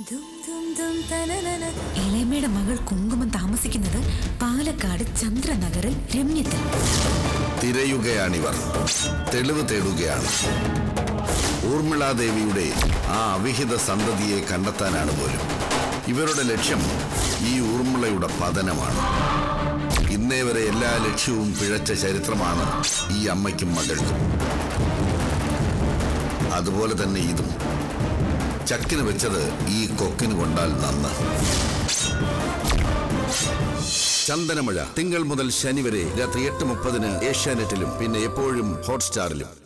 ഇളയമ്മയുടെ മകൾ കുങ്കുമം താമസിക്കുന്നത് പാലക്കാട് ചന്ദ്രനഗറിൽ രമ്യത്തിൽ തിരയുകയാണിവർ തെളിവ് തേടുകയാണ് ഊർമിളാദേവിയുടെ ആ അവിഹിത സന്തതിയെ കണ്ടെത്താനാണ് പോലും ഇവരുടെ ലക്ഷ്യം ഈ ഊർമിളയുടെ പതനമാണ് ഇന്നേ വരെ എല്ലാ ലക്ഷ്യവും പിഴച്ച ചരിത്രമാണ് ഈ അമ്മയ്ക്കും മകൾക്കും അതുപോലെ തന്നെ ഇതും ചക്കിന് വെച്ചത് ഈ കൊക്കിന് കൊണ്ടാൽ നന്ന് ചന്ദനമഴ തിങ്കൾ മുതൽ ശനി വരെ രാത്രി എട്ട് മുപ്പതിന് ഏഷ്യാനെറ്റിലും പിന്നെ എപ്പോഴും ഹോട്ട്സ്റ്റാറിലും